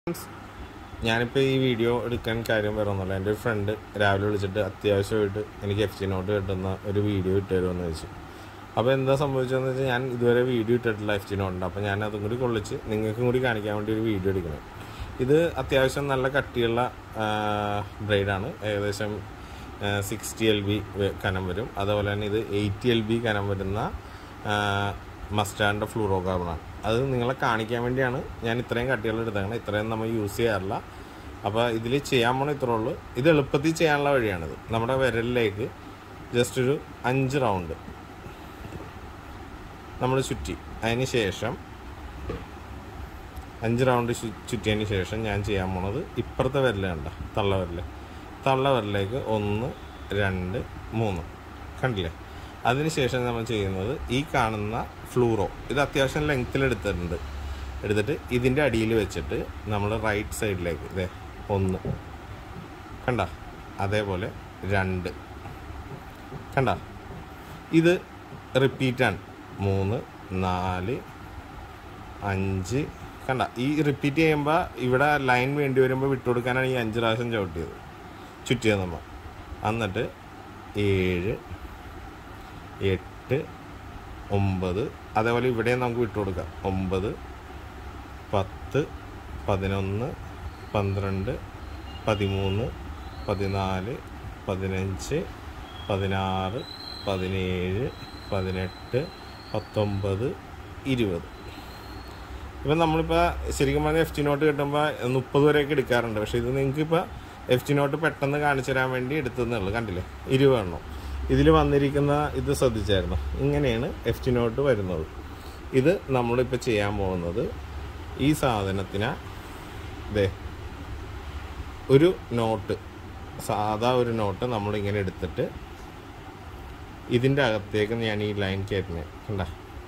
ഞാനിപ്പോൾ ഈ വീഡിയോ എടുക്കാൻ കാര്യം പറയുന്നില്ല എൻ്റെ ഒരു ഫ്രണ്ട് രാവിലെ വിളിച്ചിട്ട് അത്യാവശ്യമായിട്ട് എനിക്ക് എഫ് ജി നോട്ട് കിട്ടുന്ന ഒരു വീഡിയോ ഇട്ട് തരുമെന്ന് ചോദിച്ചു അപ്പോൾ എന്താ സംഭവിച്ചതെന്ന് വെച്ചാൽ ഞാൻ ഇതുവരെ വീഡിയോ ഇട്ടിട്ടില്ല എഫ് ജി നോട്ടുണ്ട് അപ്പോൾ ഞാൻ അതും കൂടി കൊള്ളിച്ച് നിങ്ങൾക്കും കൂടി കാണിക്കാൻ വേണ്ടി ഒരു വീഡിയോ എടുക്കണം ഇത് അത്യാവശ്യം നല്ല കട്ടിയുള്ള ബ്രൈഡാണ് ഏകദേശം സിക്സ്റ്റി എൽ ബി കനം വരും അതുപോലെ തന്നെ ഇത് എയ്റ്റി എൽ ബി കനം വരുന്ന മസ്റ്റാറിൻ്റെ ഫ്ലൂറോ കാർബണാണ് അത് നിങ്ങളെ കാണിക്കാൻ വേണ്ടിയാണ് ഞാൻ ഇത്രയും കട്ടികൾ എടുത്തേക്കണത് ഇത്രയും നമ്മൾ യൂസ് ചെയ്യാറില്ല അപ്പോൾ ഇതിൽ ചെയ്യാൻ പോണ ഇത്രേ ഉള്ളൂ ഇത് എളുപ്പത്തിൽ ചെയ്യാനുള്ള വഴിയാണിത് നമ്മുടെ വിരലിലേക്ക് ജസ്റ്റ് ഒരു അഞ്ച് റൗണ്ട് നമ്മൾ ചുറ്റി അതിന് ശേഷം അഞ്ച് റൗണ്ട് ചുറ്റിയതിന് ശേഷം ഞാൻ ചെയ്യാൻ പോണത് ഇപ്പുറത്തെ വിരൽ കണ്ട തള്ള വിരൽ തള്ള വിരലേക്ക് ഒന്ന് രണ്ട് മൂന്ന് കണ്ടില്ലേ അതിനുശേഷം നമ്മൾ ചെയ്യുന്നത് ഈ കാണുന്ന ഫ്ലൂറോ ഇത് അത്യാവശ്യം ലെങ്ത്തിൽ എടുത്തിട്ടുണ്ട് എടുത്തിട്ട് ഇതിൻ്റെ അടിയിൽ വെച്ചിട്ട് നമ്മൾ റൈറ്റ് സൈഡിലേക്ക് ഇതേ ഒന്ന് കണ്ട അതേപോലെ രണ്ട് കണ്ട ഇത് റിപ്പീറ്റാണ് മൂന്ന് നാല് അഞ്ച് കണ്ട ഈ റിപ്പീറ്റ് ചെയ്യുമ്പോൾ ഇവിടെ ലൈൻ വേണ്ടി വരുമ്പോൾ വിട്ടുകൊടുക്കാനാണ് ഈ അഞ്ച് പ്രാവശ്യം ചവിട്ടിയത് ചുറ്റിയത് നമ്മൾ എന്നിട്ട് ഏഴ് എട്ട് ഒമ്പത് അതേപോലെ ഇവിടെ നമുക്ക് വിട്ടു കൊടുക്കാം ഒമ്പത് പത്ത് പതിനൊന്ന് പന്ത്രണ്ട് പതിമൂന്ന് പതിനാല് പതിനഞ്ച് പതിനാറ് പതിനേഴ് പതിനെട്ട് പത്തൊമ്പത് ഇരുപത് ഇപ്പം നമ്മളിപ്പോൾ ശരിക്കും പറഞ്ഞാൽ എഫ് ടി നോട്ട് കിട്ടുമ്പോൾ മുപ്പത് വരെയൊക്കെ എടുക്കാറുണ്ട് പക്ഷേ ഇത് നിങ്ങൾക്ക് ഇപ്പോൾ എഫ് ടി നോട്ട് പെട്ടെന്ന് കാണിച്ചു തരാൻ വേണ്ടി എടുത്തതെന്നുള്ളൂ കണ്ടില്ലേ ഇരുപതെണ്ണം ഇതിൽ വന്നിരിക്കുന്ന ഇത് ശ്രദ്ധിച്ചായിരുന്നു ഇങ്ങനെയാണ് എഫ് ടി നോട്ട് വരുന്നത് ഇത് നമ്മളിപ്പോൾ ചെയ്യാൻ പോകുന്നത് ഈ സാധനത്തിന് ദേ ഒരു നോട്ട് സാധാ ഒരു നോട്ട് നമ്മളിങ്ങനെ എടുത്തിട്ട് ഇതിൻ്റെ അകത്തേക്ക് ഞാൻ ഈ ലൈൻ കയറ്റുന്നത് കണ്ട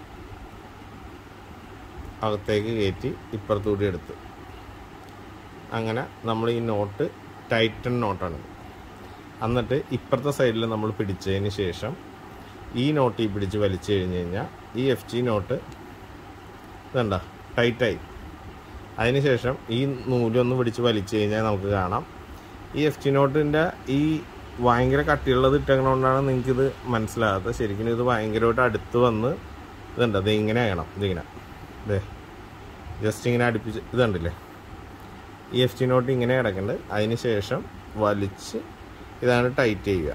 അകത്തേക്ക് കയറ്റി ഇപ്പുറത്തുകൂടി എടുത്ത് അങ്ങനെ നമ്മൾ ഈ നോട്ട് ടൈറ്റൻ നോട്ടാണ് എന്നിട്ട് ഇപ്പുറത്തെ സൈഡിൽ നമ്മൾ പിടിച്ചതിന് ശേഷം ഈ നോട്ട് ഈ പിടിച്ച് വലിച്ചു കഴിഞ്ഞ് കഴിഞ്ഞാൽ ഈ എഫ് ജി നോട്ട് ഇതണ്ട ടൈറ്റായി അതിനുശേഷം ഈ നൂലൊന്ന് പിടിച്ച് വലിച്ചു കഴിഞ്ഞാൽ നമുക്ക് കാണാം ഈ എഫ് ജി നോട്ടിൻ്റെ ഈ ഭയങ്കര കട്ടിയുള്ളത് ഇട്ടതുകൊണ്ടാണ് നിങ്ങൾക്കിത് മനസ്സിലാകാത്തത് ശരിക്കും ഇത് ഭയങ്കരമായിട്ട് അടുത്ത് വന്ന് ഇതുണ്ട് അത് ഇങ്ങനെ ആകണം ഇതിങ്ങനെ ഇതേ ജസ്റ്റ് ഇങ്ങനെ അടുപ്പിച്ച് ഇതുണ്ടല്ലേ ഈ എഫ് ജി നോട്ട് ഇങ്ങനെ കിടക്കുന്നുണ്ട് അതിന് ശേഷം വലിച്ച് ഇതാണ് ടൈറ്റ് ചെയ്യുക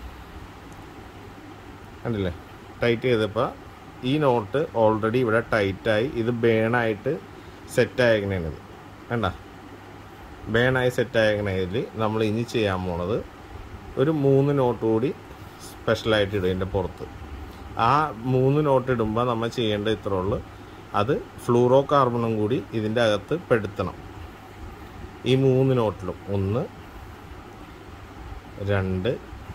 കണ്ടില്ലേ ടൈറ്റ് ചെയ്തപ്പോൾ ഈ നോട്ട് ഓൾറെഡി ഇവിടെ ടൈറ്റായി ഇത് ബേണായിട്ട് സെറ്റായേക്കണേത് കണ്ട ബേണായി സെറ്റായേക്കണതിൽ നമ്മൾ ഇനി ചെയ്യാൻ പോണത് ഒരു മൂന്ന് നോട്ട് കൂടി സ്പെഷ്യലായിട്ട് ഇടും ഇതിൻ്റെ പുറത്ത് ആ മൂന്ന് നോട്ട് ഇടുമ്പോൾ നമ്മൾ ചെയ്യേണ്ടത് ഇത്രേ ഉള്ളൂ അത് ഫ്ലൂറോ കാർബണും കൂടി ഇതിൻ്റെ അകത്ത് പെടുത്തണം ഈ മൂന്ന് നോട്ടിലും ഒന്ന് രണ്ട്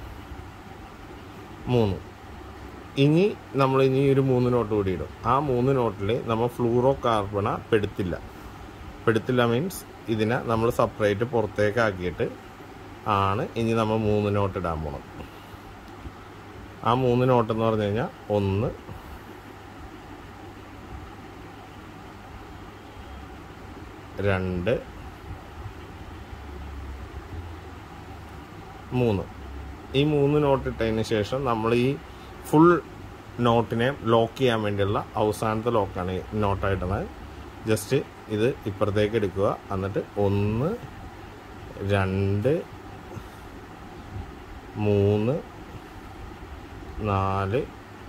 മൂന്ന് ഇനി നമ്മൾ ഇനി ഒരു മൂന്ന് നോട്ട് കൂടി ഇടും ആ മൂന്ന് നോട്ടിൽ നമ്മൾ ഫ്ലൂറോ കാർബണ പെടുത്തില്ല പെടുത്തില്ല മീൻസ് ഇതിനെ നമ്മൾ സെപ്പറേറ്റ് പുറത്തേക്ക് ആക്കിയിട്ട് ആണ് ഇനി നമ്മൾ മൂന്ന് നോട്ട് ഇടാൻ പോണത് ആ മൂന്ന് നോട്ട് എന്ന് പറഞ്ഞു കഴിഞ്ഞാൽ ഒന്ന് രണ്ട് മൂന്ന് ഈ മൂന്ന് നോട്ട് ഇട്ടതിന് ശേഷം നമ്മൾ ഈ ഫുൾ നോട്ടിനെ ലോക്ക് ചെയ്യാൻ വേണ്ടിയുള്ള അവസാനത്തെ ലോക്കാണ് ഈ നോട്ടായിട്ടുള്ളത് ജസ്റ്റ് ഇത് ഇപ്പുറത്തേക്ക് എടുക്കുക എന്നിട്ട് ഒന്ന് രണ്ട് മൂന്ന് നാല്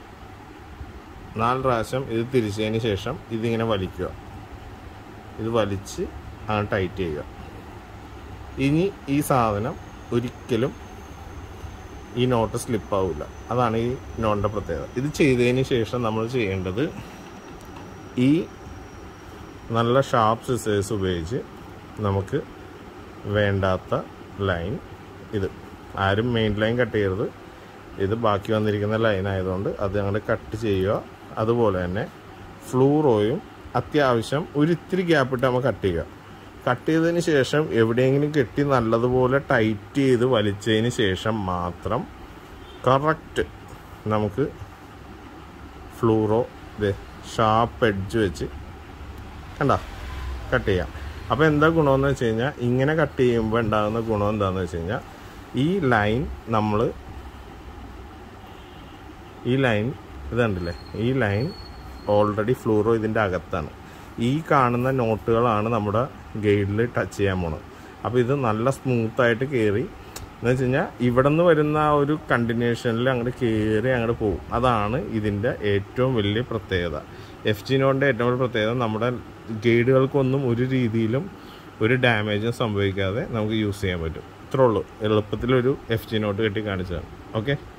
നാല് പ്രാവശ്യം ഇത് തിരിച്ചതിന് ശേഷം ഇതിങ്ങനെ വലിക്കുക ഇത് വലിച്ച് ആണ് ടൈറ്റ് ചെയ്യുക ഇനി ഈ സാധനം ഒരിക്കലും ഈ നോട്ട് സ്ലിപ്പ് ആവില്ല അതാണ് ഈ നോട്ടിൻ്റെ പ്രത്യേകത ഇത് ചെയ്തതിന് ശേഷം നമ്മൾ ചെയ്യേണ്ടത് ഈ നല്ല ഷാർപ്പ് സിസേഴ്സ് ഉപയോഗിച്ച് നമുക്ക് വേണ്ടാത്ത ലൈൻ ഇത് ആരും മെയിൻ ലൈൻ കട്ട് ചെയ്യരുത് ഇത് ബാക്കി വന്നിരിക്കുന്ന ലൈൻ ആയതുകൊണ്ട് അത് ഞങ്ങൾ കട്ട് ചെയ്യുക അതുപോലെ തന്നെ ഫ്ലൂറോയും അത്യാവശ്യം ഒരിത്തിരി ഗ്യാപ്പ് ഇട്ട് നമ്മൾ കട്ട് ചെയ്യുക കട്ട് ചെയ്തതിന് ശേഷം എവിടെയെങ്കിലും കെട്ടി നല്ലതുപോലെ ടൈറ്റ് ചെയ്ത് വലിച്ചതിന് ശേഷം മാത്രം കറക്റ്റ് നമുക്ക് ഫ്ലൂറോ ഇത് ഷാർപ്പ് എഡ്ജ് വെച്ച് കണ്ട കട്ട് ചെയ്യാം അപ്പോൾ എന്താ ഗുണമെന്ന് വെച്ച് കഴിഞ്ഞാൽ ഇങ്ങനെ കട്ട് ചെയ്യുമ്പോൾ ഉണ്ടാകുന്ന ഗുണം എന്താണെന്ന് വെച്ച് കഴിഞ്ഞാൽ ഈ ലൈൻ നമ്മൾ ഈ ലൈൻ ഇത് കണ്ടില്ലേ ഈ ലൈൻ ഓൾറെഡി ഫ്ലൂറോ ഇതിൻ്റെ അകത്താണ് ഈ കാണുന്ന നോട്ടുകളാണ് നമ്മുടെ ഗൈഡിൽ ടച്ച് ചെയ്യാൻ പോണത് അപ്പോൾ ഇത് നല്ല സ്മൂത്തായിട്ട് കയറി എന്ന് വെച്ച് കഴിഞ്ഞാൽ ഇവിടെ നിന്ന് വരുന്ന ആ ഒരു കണ്ടിന്യൂഷനിൽ അങ്ങോട്ട് കയറി അങ്ങോട്ട് പോകും അതാണ് ഇതിൻ്റെ ഏറ്റവും വലിയ പ്രത്യേകത എഫ് ജി നോട്ടിൻ്റെ ഏറ്റവും വലിയ പ്രത്യേകത നമ്മുടെ ഗൈഡുകൾക്കൊന്നും ഒരു രീതിയിലും ഒരു ഡാമേജും സംഭവിക്കാതെ നമുക്ക് യൂസ് ചെയ്യാൻ പറ്റും ഇത്രേ ഉള്ളൂ എളുപ്പത്തിലൊരു എഫ് ജി നോട്ട് കെട്ടി കാണിച്ചതാണ് ഓക്കെ